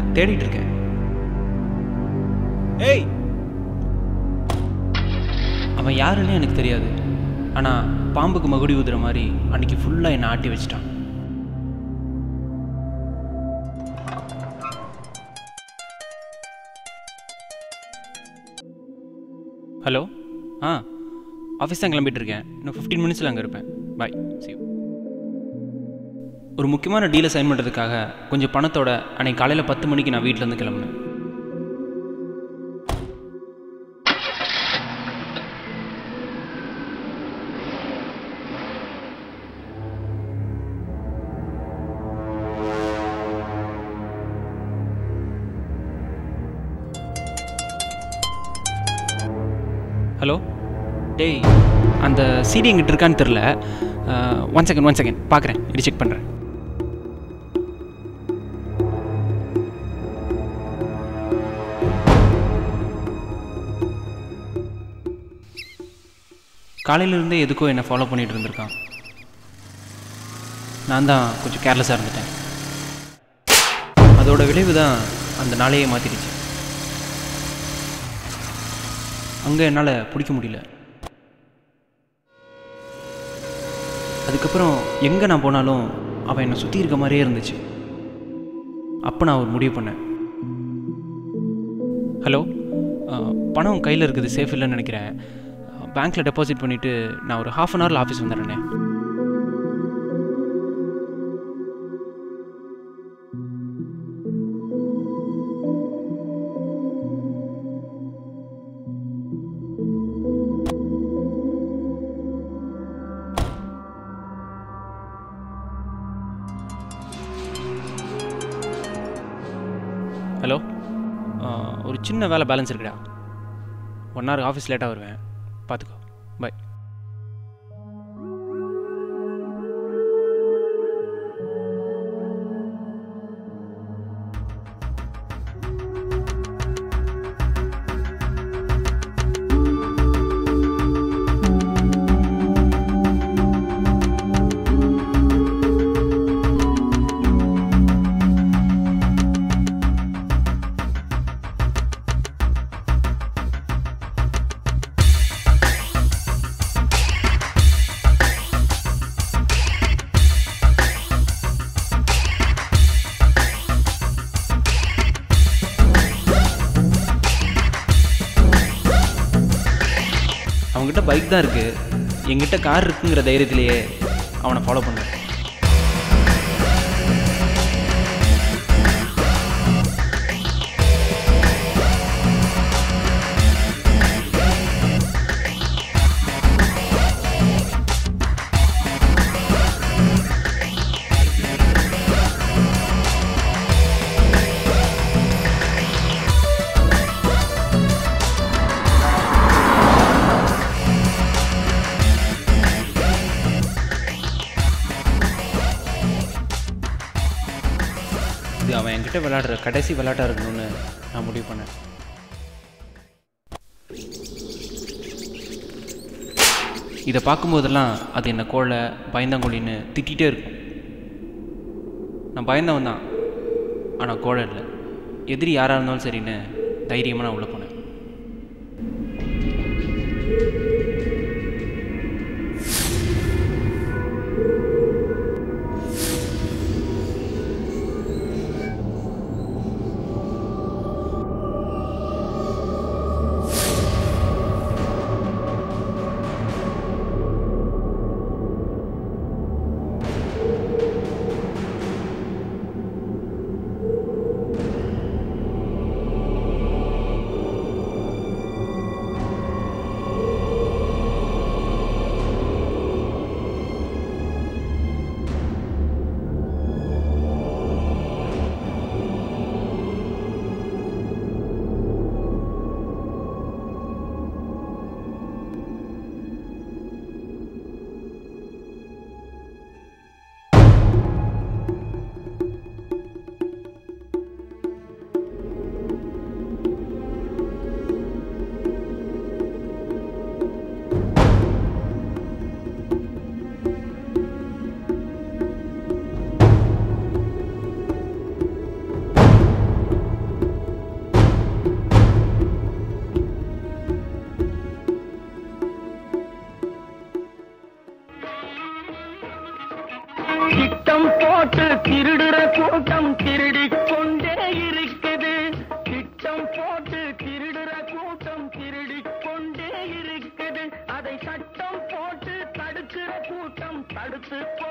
தேடிட்டு இருக்கேன் ஏய் அவன் யாருன்னு எனக்கு தெரியாது ஆனால் பாம்புக்கு மகுடி ஊதுற மாதிரி அன்னைக்கு ஃபுல்லாக என்னை ஆட்டி வச்சிட்டான் ஹலோ ஆ ஆஃபீஸ் தான் கிளம்பிட்டு இருக்கேன் இன்னும் ஃபிஃப்டீன் மினிட்ஸில் அங்கே இருப்பேன் பாய் see you ஒரு முக்கியமான டீலை சைன் பண்ணுறதுக்காக கொஞ்சம் பணத்தோட அன்னைக்கு காலையில் பத்து மணிக்கு நான் வீட்டிலேருந்து கிளம்புனேன் ஹலோ டேய் அந்த சிடி எங்கிட்ட இருக்கான்னு தெரில ஒன் செகண்ட் ஒன் செகண்ட் பார்க்குறேன் இது செக் பண்ணுறேன் காலையிலேருந்தே எதுக்கோ என்னை ஃபாலோ பண்ணிட்டு இருந்திருக்கான் நான் தான் கொஞ்சம் கேர்லெஸ்ஸாக இருந்துட்டேன் அதோட விளைவு தான் அந்த நாளையே மாற்றிடுச்சு அங்கே என்னால் பிடிக்க முடியல அதுக்கப்புறம் எங்கே நான் போனாலும் அவன் என்னை சுற்றி இருக்க மாதிரியே இருந்துச்சு அப்போ நான் ஒரு முடிவு பண்ணேன் ஹலோ அஹ், பணம் கையில் இருக்குது சேஃப் இல்லைன்னு நினைக்கிறேன் பேங்க்கில் டெபாசிட் பண்ணிவிட்டு நான் ஒரு ஹாஃப் அன் ஹவரில் ஆஃபீஸ் வந்துடுறேனே ஹலோ ஒரு சின்ன வேலை பேலன்ஸ் இருக்குடா ஒன் ஹவர் ஆஃபீஸ் லேட்டாக வருவேன் பார்த்துக்கோ பை அவங்ககிட்ட பைக் தான் இருக்குது என்கிட்ட கார் இருக்குங்கிற தைரியத்திலேயே அவனை ஃபாலோ பண்ணேன் இது அவன் என்கிட்ட விளையாடுற கடைசி விளையாட்டாக இருக்கணும்னு நான் முடிவு பண்ணேன் இதை பார்க்கும்போதெல்லாம் அது என்னை கோழை பயந்தாங்கொழின்னு திட்டிகிட்டே இருக்கும் நான் பயந்தவன் தான் ஆனால் கோழை இல்லை எதிரி யாராக இருந்தாலும் சரின்னு தைரியமாக நான் உள்ளே போனேன் திட்டம் போட்டு திருடுற கூட்டம் திருடிக் கொண்டே இருக்குது திட்டம் போட்டு திருடுற கூட்டம் திருடிக் கொண்டே இருக்குது அதை சட்டம் போட்டு தடுக்கிற கூட்டம் தடுத்து